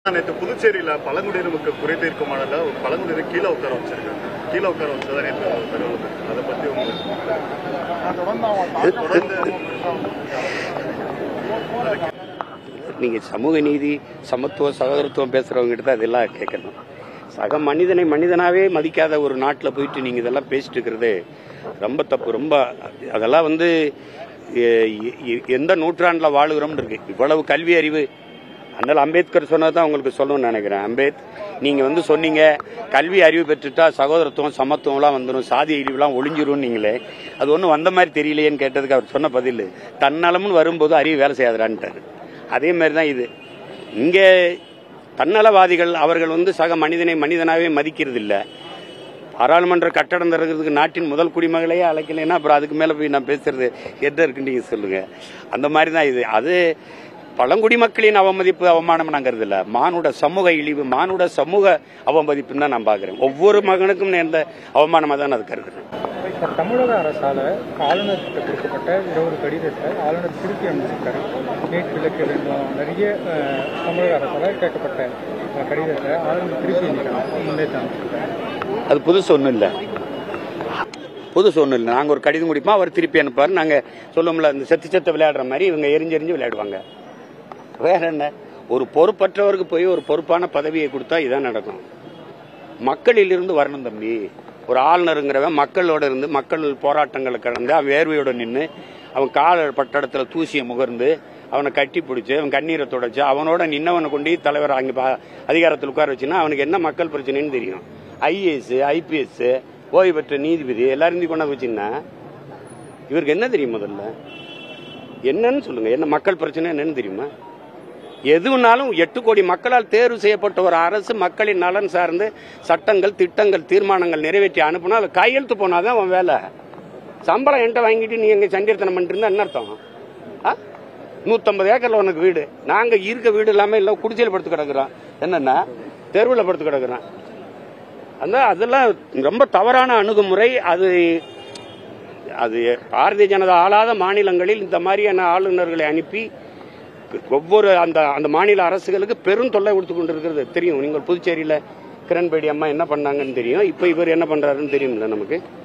நேற்று புதுச்சேரியில பழங்குடியின மக்கள் குறை தீர்க்கும் மழையில ஒரு பழங்குடியின கீழே உட்கார வச்சிருக்காங்க கீழே உட்கார வச்சதா நேற்று தகவல் இருக்கு. அதை பத்தி உங்களுக்கு தொடர்ந்து நீங்க சமூக நீதி சமத்துவம் சகோதரத்துவம் பேசுறவங்க தான் இதெல்லாம் கேட்கணும் சக மனிதனை மனிதனாவே மதிக்காத ஒரு நாட்டில் போயிட்டு நீங்க இதெல்லாம் பேசிட்டு இருக்கிறது ரொம்ப தப்பு ரொம்ப அதெல்லாம் வந்து எ- எ- எந்த நூற்றாண்டுல வாழுகிறோம்னு இருக்கு இவ்வளவு கல்வி அறிவு அதனால அம்பேத்கர் சொன்னதான் உங்களுக்கு சொல்லணும்னு நினைக்கிறேன் அம்பேத் நீங்க வந்து சொன்னீங்க கல்வி அறிவு பெற்றுட்டா சகோதரத்துவம் சமத்துவம்லாம் வந்துடும் சாதி அறிவுலாம் ஒளிஞ்சிரும் நீங்களே அது ஒன்றும் வந்த மாதிரி தெரியலையேன்னு கேட்டதுக்கு அவர் சொன்ன பதில் தன்னலம்னு வரும்போது அறிவு வேலை செய்யாதுடான்ட்டாரு அதே மாதிரி தான் இது இங்கே தன்னலவாதிகள் அவர்கள் வந்து சக மனிதனை மனிதனாவே மதிக்கிறது இல்ல பாராளுமன்ற கட்டடம் திறக்கிறதுக்கு நாட்டின் முதல் குடிமகளையே அழைக்கலைன்னா அப்புறம் அதுக்கு மேல போய் நான் பேசுறது என்ன இருக்குன்னு நீங்க சொல்லுங்க அந்த மாதிரி தான் இது அது பழங்குடி மக்களின் அவமதிப்பு அவமானம் நாங்கிறது இல்ல மானுட சமூக இழிவு மானுட சமூக அவமதிப்புன்னு தான் நான் பாக்குறேன் ஒவ்வொரு மகனுக்கும் நேர்ந்த அவமானமா தான் அது கருதுறேன் இப்ப தமிழக அரசால ஆளுநர்கிட்ட கொடுக்கப்பட்ட இருபது கடிதத்தை ஆளுநர் திருப்பி அனுப்பிச்சிருக்காரு நீட் விலக்கு வேண்டும் நிறைய அஹ், தமிழக அரசால கேட்கப்பட்ட அஹ், கடிதத்தை ஆளுநர் திருப்பி அனுப்பிச்சிருக்காங்க முன்னேற்றம் அனுப்பிச்சிருக்காரு அது புதுசு ஒன்றும் இல்லை புதுசு ஒன்றும் இல்லை நாங்கள் ஒரு கடிதம் முடிப்போம் அவர் திருப்பி அனுப்புவார் நாங்கள் சொல்லுவோம்ல இந்த செத்து செத்து விளையாடுற மாதிரி இவங்க எரிஞ்சு எரிஞ்சு விளையாடுவாங்க வேற என்ன ஒரு பொறுப்பற்றவருக்கு போய் ஒரு பொறுப்பான பதவியை கொடுத்தா இதான் நடக்கும் மக்களிலிருந்து வரணும் தம்பி ஒரு ஆளுநருங்கிறவன் மக்களோட இருந்து மக்கள் போராட்டங்களை கடந்து அவன் வேர்வையோட நின்று அவன் கால பட்டடத்துல தூசியை முகர்ந்து அவனை கட்டி பிடிச்சி அவன் கண்ணீரை தொடச்சு அவனோட நின்னவனை கொண்டு தலைவர் அங்கே பா- அதிகாரத்தில் உட்கார வச்சுன்னா அவனுக்கு என்ன மக்கள் பிரச்சனைன்னு தெரியும் ஐஏஎஸ் ஐபிஎஸ் ஓய்வு பெற்ற நீதிபதி எல்லாரும் இந்தி கொண்டாந்து வச்சுன்னா இவருக்கு என்ன தெரியும் முதல்ல என்னன்னு சொல்லுங்க என்ன மக்கள் பிரச்சனை என்னன்னு தெரியுமா எதுனாலும் எட்டு கோடி மக்களால் தேர்வு செய்யப்பட்ட ஒரு அரசு மக்களின் நலன் சார்ந்து சட்டங்கள் திட்டங்கள் தீர்மானங்கள் நிறைவேற்றி அனுப்புனா அது கையெழுத்து போனாதான் அவன் வேலை சம்பளம் என்கிட்ட வாங்கிட்டு நீ எங்க சண்டியத்தனம் பண்ணிட்டு இருந்தா என்ன அர்த்தம் ஆ? நூத்தம்பது ஏக்கர்ல உனக்கு வீடு நாங்க இருக்க வீடு இல்லாம இல்ல குடிசையில் படுத்து கிடக்குறோம் என்னன்னா தெருவில் படுத்து கிடக்குறோம் அந்த அதெல்லாம் ரொம்ப தவறான அணுகுமுறை அது அது பாரதிய ஜனதா ஆளாத மாநிலங்களில் இந்த மாதிரியான ஆளுநர்களை அனுப்பி ஒவ்வொரு அந்த அந்த மாநில அரசுகளுக்கு பெரும் தொல்லை கொடுத்து கொண்டிருக்கிறது தெரியும் நீங்கள் புதுச்சேரியில கிரண்பேடி அம்மா என்ன பண்ணாங்கன்னு தெரியும் இப்போ இவர் என்ன பண்றாருன்னு தெரியும்ல நமக்கு